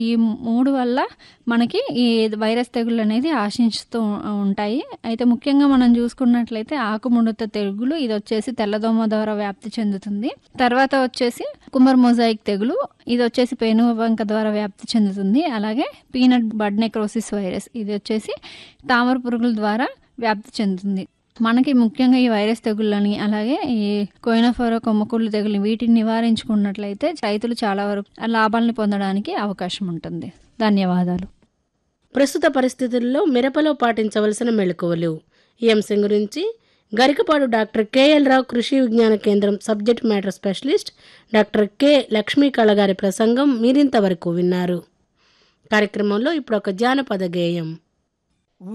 ఈ మూడు వల్ల మనకి ఈ వైరస్ తెగుళ్ళు అనేది ఆశించుతూ ఉంటాయి అయితే ముఖ్యంగా మనం చూసుకున్నట్లయితే ఆకుముడత తెగులు ఇది వచ్చేసి తెల్లదోమ ద్వారా వ్యాప్తి చెందుతుంది తర్వాత వచ్చేసి కుమర్ మొజాయిక్ తెగులు ఇది వచ్చేసి పేనుబంక ద్వారా వ్యాప్తి చెందుతుంది అలాగే పీనట్ బడ్ నెక్రోసిస్ వైరస్ ఇది వచ్చేసి తామర పురుగుల ద్వారా వ్యాప్తి చెందుతుంది మనకి ముఖ్యంగా ఈ వైరస్ తెగుళ్ళని అలాగే ఈ కోయినఫోర కొమ్మకుళ్ళు తెగులు వీటిని నివారించుకున్నట్లయితే రైతులు చాలా వరకు లాభాలను పొందడానికి అవకాశం ఉంటుంది ధన్యవాదాలు ప్రస్తుత పరిస్థితుల్లో మిరపలో పాటించవలసిన మెళకువలు ఈ అంశం గురించి గరికపాడు డాక్టర్ కెఎల్ రావు కృషి విజ్ఞాన కేంద్రం subject matter specialist doctor K Lakshmi కళగారి ప్రసంగం మీరింతవరకు విన్నారు కార్యక్రమంలో ఇప్పుడు ఒక జానపద గేయం